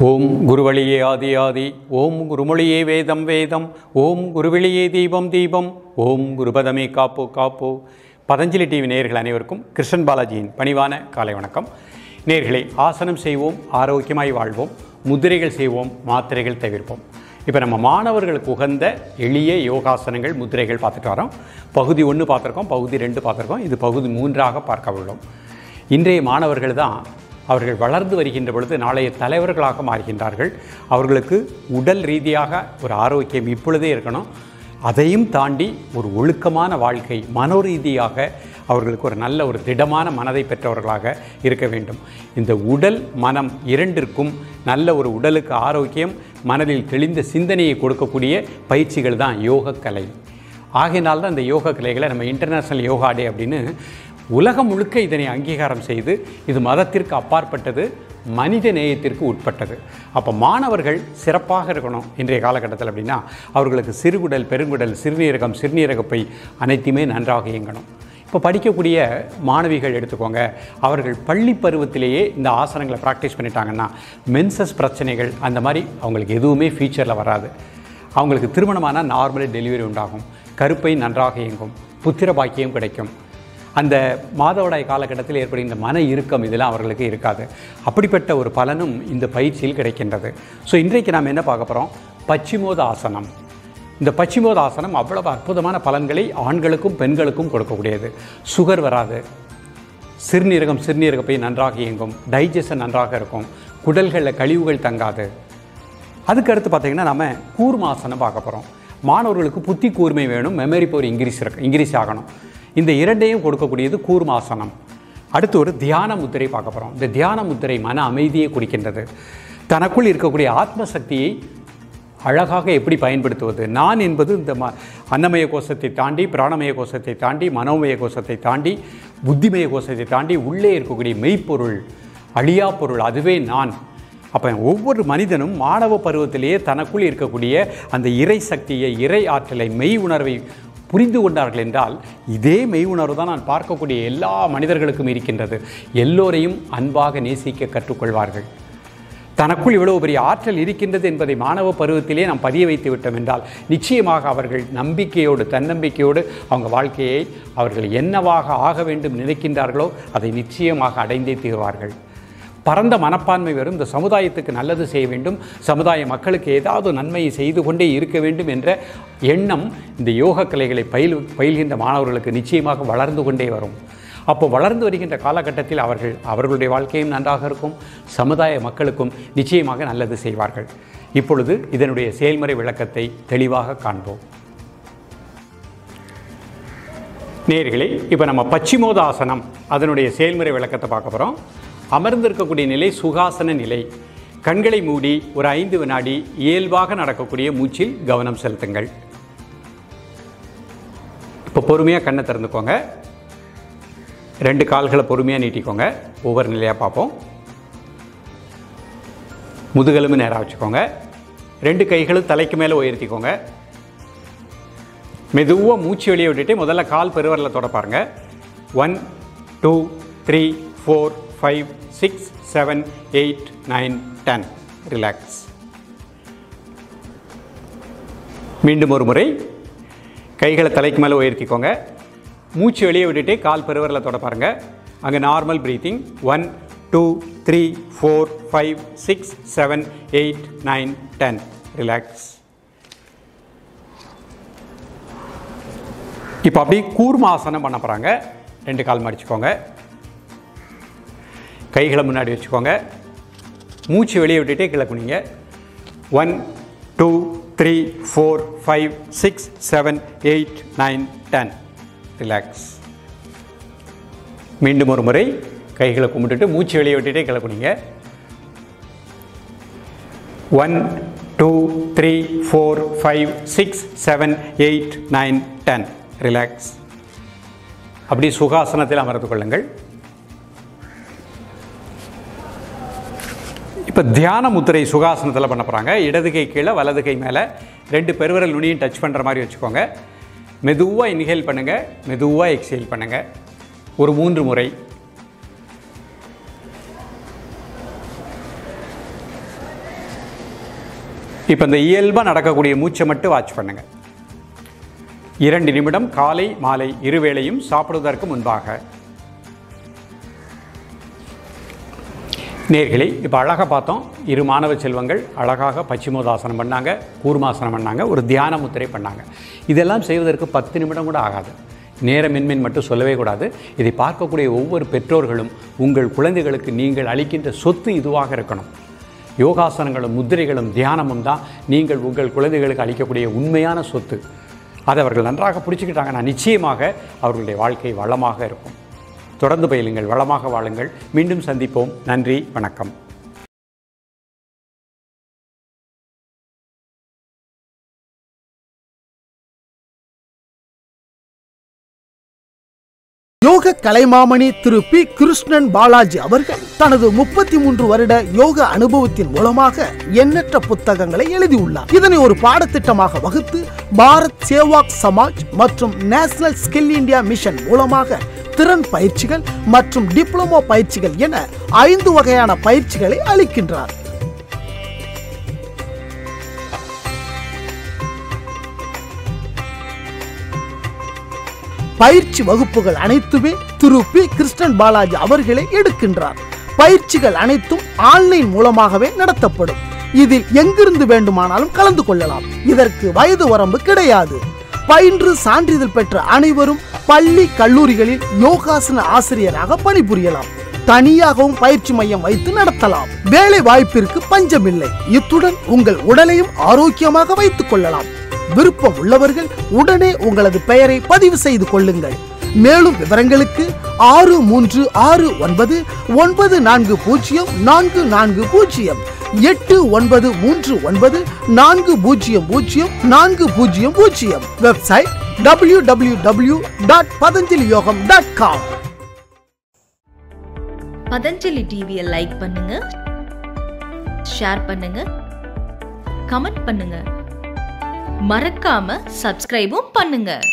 ஓம் குருவழியே ஆதி ஆதி ஓம் குருமொழியே வேதம் வேதம் ஓம் குருவெளியே தீபம் தீபம் ஓம் குருபதமே காப்போ காப்போ பதஞ்சலி டிவி நேயர்கள் அனைவருக்கும் கிருஷ்ணன் பாலாஜியின் பணிவான காலை வணக்கம் நேயர்களே ஆசனம் செய்வோம் ஆரோக்கியமாய் வாழ்வோம் முத்திரைகள் செய்வோம் மாத்திரைகள் தவிர்ப்போம் இப்போ நம்ம மாணவர்களுக்கு உகந்த எளிய யோகாசனங்கள் முத்திரைகள் பார்த்துட்டு வரோம் பகுதி ஒன்று பார்த்துருக்கோம் பகுதி ரெண்டு பார்த்துருக்கோம் இது பகுதி மூன்றாக பார்க்க உள்ளோம் இன்றைய மாணவர்கள் தான் அவர்கள் வளர்ந்து வருகின்ற பொழுது நாளைய தலைவர்களாக மாறுகின்றார்கள் அவர்களுக்கு உடல் ரீதியாக ஒரு ஆரோக்கியம் இப்பொழுதே இருக்கணும் அதையும் தாண்டி ஒரு ஒழுக்கமான வாழ்க்கை மனோரீதியாக அவர்களுக்கு ஒரு நல்ல ஒரு திடமான மனதை பெற்றவர்களாக இருக்க வேண்டும் இந்த உடல் மனம் இரண்டிற்கும் நல்ல ஒரு உடலுக்கு ஆரோக்கியம் மனதில் தெளிந்த சிந்தனையை கொடுக்கக்கூடிய பயிற்சிகள் தான் யோகக்கலை ஆகையினால் தான் இந்த யோக கலைகளை நம்ம இன்டர்நேஷ்னல் யோகா டே அப்படின்னு உலகம் முழுக்க இதனை அங்கீகாரம் செய்து இது மதத்திற்கு அப்பாற்பட்டது மனித நேயத்திற்கு உட்பட்டது அப்போ மாணவர்கள் சிறப்பாக இருக்கணும் இன்றைய காலகட்டத்தில் அப்படின்னா அவர்களுக்கு சிறுகுடல் பெருங்குடல் சிறுநீரகம் சிறுநீரகப்பை அனைத்துமே நன்றாக இயங்கணும் இப்போ படிக்கக்கூடிய மாணவிகள் எடுத்துக்கோங்க அவர்கள் பள்ளி பருவத்திலேயே இந்த ஆசனங்களை ப்ராக்டிஸ் பண்ணிட்டாங்கன்னா மென்சஸ் பிரச்சனைகள் அந்த மாதிரி அவங்களுக்கு எதுவுமே ஃபியூச்சரில் வராது அவங்களுக்கு திருமணமான நார்மல் டெலிவரி உண்டாகும் கருப்பை நன்றாக இயங்கும் புத்திர பாக்கியம் கிடைக்கும் அந்த மாதவிடாய் காலகட்டத்தில் ஏற்படுகின்ற மன இறுக்கம் இதெல்லாம் அவர்களுக்கு இருக்காது அப்படிப்பட்ட ஒரு பலனும் இந்த பயிற்சியில் கிடைக்கின்றது ஸோ இன்றைக்கு நாம் என்ன பார்க்க போகிறோம் பச்சிமோத ஆசனம் இந்த பச்சிமோத ஆசனம் அவ்வளவு அற்புதமான பலன்களை ஆண்களுக்கும் பெண்களுக்கும் கொடுக்கக்கூடியது சுகர் வராது சிறுநீரகம் சிறுநீரகப்பை நன்றாக இயங்கும் டைஜஷன் நன்றாக இருக்கும் குடல்களில் கழிவுகள் தங்காது அதுக்கு அடுத்து பார்த்தீங்கன்னா நம்ம கூர்மாசனம் பார்க்க போகிறோம் மாணவர்களுக்கு புத்தி கூர்மை வேணும் மெமரி பவர் இன்க்ரீஸ் இருக்கு இன்க்ரீஸ் ஆகணும் இந்த இரண்டையும் கொடுக்கக்கூடியது கூர்மாசனம் அடுத்து ஒரு தியான முத்திரை பார்க்க போகிறோம் இந்த தியான முத்திரை மன அமைதியை குறிக்கின்றது தனக்குள் இருக்கக்கூடிய ஆத்ம சக்தியை அழகாக எப்படி பயன்படுத்துவது நான் என்பது இந்த ம அன்னமய கோஷத்தை தாண்டி பிராணமய கோஷத்தை தாண்டி மனோமய கோஷத்தை தாண்டி புத்திமய கோஷத்தை தாண்டி உள்ளே இருக்கக்கூடிய மெய்ப்பொருள் அழியா பொருள் அதுவே நான் அப்போ ஒவ்வொரு மனிதனும் மாணவ பருவத்திலேயே தனக்குள் இருக்கக்கூடிய அந்த இறை சக்தியை இறை ஆற்றலை மெய் உணர்வை புரிந்து கொண்டார்கள் என்றால் இதே மெய் உணர்வு தான் நான் பார்க்கக்கூடிய எல்லா மனிதர்களுக்கும் இருக்கின்றது எல்லோரையும் அன்பாக நேசிக்க கற்றுக்கொள்வார்கள் தனக்குள் இவ்வளவு பெரிய ஆற்றல் இருக்கின்றது என்பதை மாணவ பருவத்திலே நாம் பதிய வைத்து விட்டோம் என்றால் நிச்சயமாக அவர்கள் நம்பிக்கையோடு தன்னம்பிக்கையோடு அவங்க வாழ்க்கையை அவர்கள் என்னவாக ஆக வேண்டும் நினைக்கின்றார்களோ அதை நிச்சயமாக அடைந்தே தீர்வார்கள் பரந்த மனப்பான்மை வரும் இந்த சமுதாயத்துக்கு நல்லது செய்ய வேண்டும் சமுதாய மக்களுக்கு ஏதாவது நன்மையை செய்து கொண்டே இருக்க வேண்டும் என்ற எண்ணம் இந்த யோக கலைகளை பயில் பயில்கின்ற மாணவர்களுக்கு நிச்சயமாக வளர்ந்து கொண்டே வரும் அப்போ வளர்ந்து வருகின்ற காலகட்டத்தில் அவர்கள் அவர்களுடைய வாழ்க்கையும் நன்றாக இருக்கும் சமுதாய மக்களுக்கும் நிச்சயமாக நல்லது செய்வார்கள் இப்பொழுது இதனுடைய செயல்முறை விளக்கத்தை தெளிவாக காண்போம் நேர்களே இப்போ நம்ம பச்சிமோதாசனம் அதனுடைய செயல்முறை விளக்கத்தை பார்க்க போகிறோம் அமர்ந்திருக்கக்கூடிய நிலை சுகாசன நிலை கண்களை மூடி ஒரு ஐந்து வினாடி இயல்பாக நடக்கக்கூடிய மூச்சில் கவனம் செலுத்துங்கள் இப்போ பொறுமையாக கண்ணை திறந்துக்கோங்க ரெண்டு கால்களை பொறுமையாக நீட்டிக்கோங்க ஒவ்வொரு நிலையாக பார்ப்போம் முதுகெலும்பு நேராக வச்சுக்கோங்க ரெண்டு கைகளும் தலைக்கு மேலே உயர்த்திக்கோங்க மெதுவாக மூச்சு வெளியே விட்டுட்டு முதல்ல கால் பெருவரில் தொட பாருங்க one two three four five six seven eight nine ten relax மீண்டும் ஒரு முறை கைகளை தலைக்கு மேலே உயர்த்திக்கோங்க மூச்சு வெளியே விட்டுட்டு கால் பெருவரில் தொட பாருங்க அங்கே normal breathing one two three four five six seven eight nine ten relax இப்போ அப்படியே கூர்மாசனம் பண்ண போகிறாங்க ரெண்டு கால் மடிச்சுக்கோங்க கைகளை முன்னாடி வச்சுக்கோங்க மூச்சு வெளியே விட்டுட்டே கீழே குனிங்க one two three four five six seven eight nine ten relax மீண்டும் ஒரு முறை கைகளை கும்பிட்டுட்டு மூச்சு வெளியே விட்டுட்டே கீழே குனிங்க one two three four five six seven eight nine ten relax அப்படி சுகாசனத்தில் அமர்ந்து கொள்ளுங்கள் இப்போ தியான முத்திரை சுகாசனத்தில் பண்ண போகிறாங்க இடது கை கீழே வலது கை மேலே ரெண்டு பெருவிரல் நுனியும் டச் பண்ணுற மாதிரி வச்சுக்கோங்க மெதுவாக இன்ஹேல் பண்ணுங்கள் மெதுவாக எக்ஸேல் பண்ணுங்கள் ஒரு மூன்று முறை இப்போ இந்த இயல்பாக நடக்கக்கூடிய மூச்சை மட்டும் வாட்ச் பண்ணுங்கள் இரண்டு நிமிடம் காலை மாலை இருவேளையும் சாப்பிடுவதற்கு முன்பாக நேர்களே இப்போ அழகாக பார்த்தோம் இரு மாணவ செல்வங்கள் அழகாக பச்சிமோதாசனம் பண்ணாங்க கூர்மாசனம் பண்ணாங்க ஒரு தியான முத்திரை பண்ணாங்க இதெல்லாம் செய்வதற்கு பத்து நிமிடம் கூட ஆகாது நேரமின்மைன் மட்டும் சொல்லவே கூடாது இதை பார்க்கக்கூடிய ஒவ்வொரு பெற்றோர்களும் உங்கள் குழந்தைகளுக்கு நீங்கள் அளிக்கின்ற சொத்து இதுவாக இருக்கணும் யோகாசனங்களும் முத்திரைகளும் தியானமும் தான் நீங்கள் உங்கள் குழந்தைகளுக்கு அளிக்கக்கூடிய உண்மையான சொத்து அதை அவர்கள் நன்றாக பிடிச்சிக்கிட்டாங்கன்னா நிச்சயமாக அவர்களுடைய வாழ்க்கை வளமாக இருக்கும் தொடர்ந்து பயிலுங்கள் வளமாக வாழுங்கள் மீண்டும் சந்திப்போம் நன்றி வணக்கம் யோக கலைமாமணி திரு பி கிருஷ்ணன் பாலாஜி அவர்கள் தனது முப்பத்தி மூன்று வருட யோக அனுபவத்தின் மூலமாக எண்ணற்ற புத்தகங்களை எழுதியுள்ளார் இதனை ஒரு பாடத்திட்டமாக வகுத்து பாரத் சேவாக் சமாஜ் மற்றும் நேஷனல் ஸ்கில் இந்தியா மிஷன் மூலமாக திறன் பயிற்சிகள் மற்றும் டிப்ளமோ பயிற்சிகள் என ஐந்து வகையான பயிற்சிகளை அளிக்கின்றார் பயிற்சி வகுப்புகள் அனைத்துமே திரு பி கிருஷ்ணன் பாலாஜி அவர்களே எடுக்கின்றார் பயிற்சிகள் அனைத்தும் ஆன்லைன் மூலமாகவே நடத்தப்படும் இதில் எங்கிருந்து வேண்டுமானாலும் கலந்து கொள்ளலாம் இதற்கு வயது வரம்பு கிடையாது பயின்று சான்றிதழ் பெற்ற அனைவரும் பள்ளி கல்லூரிகளில் யோகாசன ஆசிரியராக பணிபுரியலாம் தனியாகவும் பயிற்சி மையம் வைத்து நடத்தலாம் வேலை வாய்ப்பிற்கு பஞ்சமில்லை இத்துடன் உங்கள் உடலையும் ஆரோக்கியமாக வைத்துக் கொள்ளலாம் விருப்பம் உள்ளவர்கள் உடனே உங்களது பெயரை பதிவு செய்து கொள்ளுங்கள் மேலும் விவரங்களுக்கு ஆறு மூன்று ஆறு ஒன்பது ஒன்பது நான்கு பூஜ்ஜியம் நான்கு நான்கு பூஜ்ஜியம் எட்டு ஒன்பது மூன்று ஒன்பது நான்கு பூஜ்ஜியம் பூஜ்ஜியம் நான்கு பூஜ்ஜியம் பூஜ்ஜியம் website W W W dot Patanjali Yogam dot com Patanjali டிவியை லைக் பண்ணுங்க ஷேர் பண்ணுங்க கமெண்ட் பண்ணுங்க மறக்காம சப்ஸ்கிரைபும் பண்ணுங்க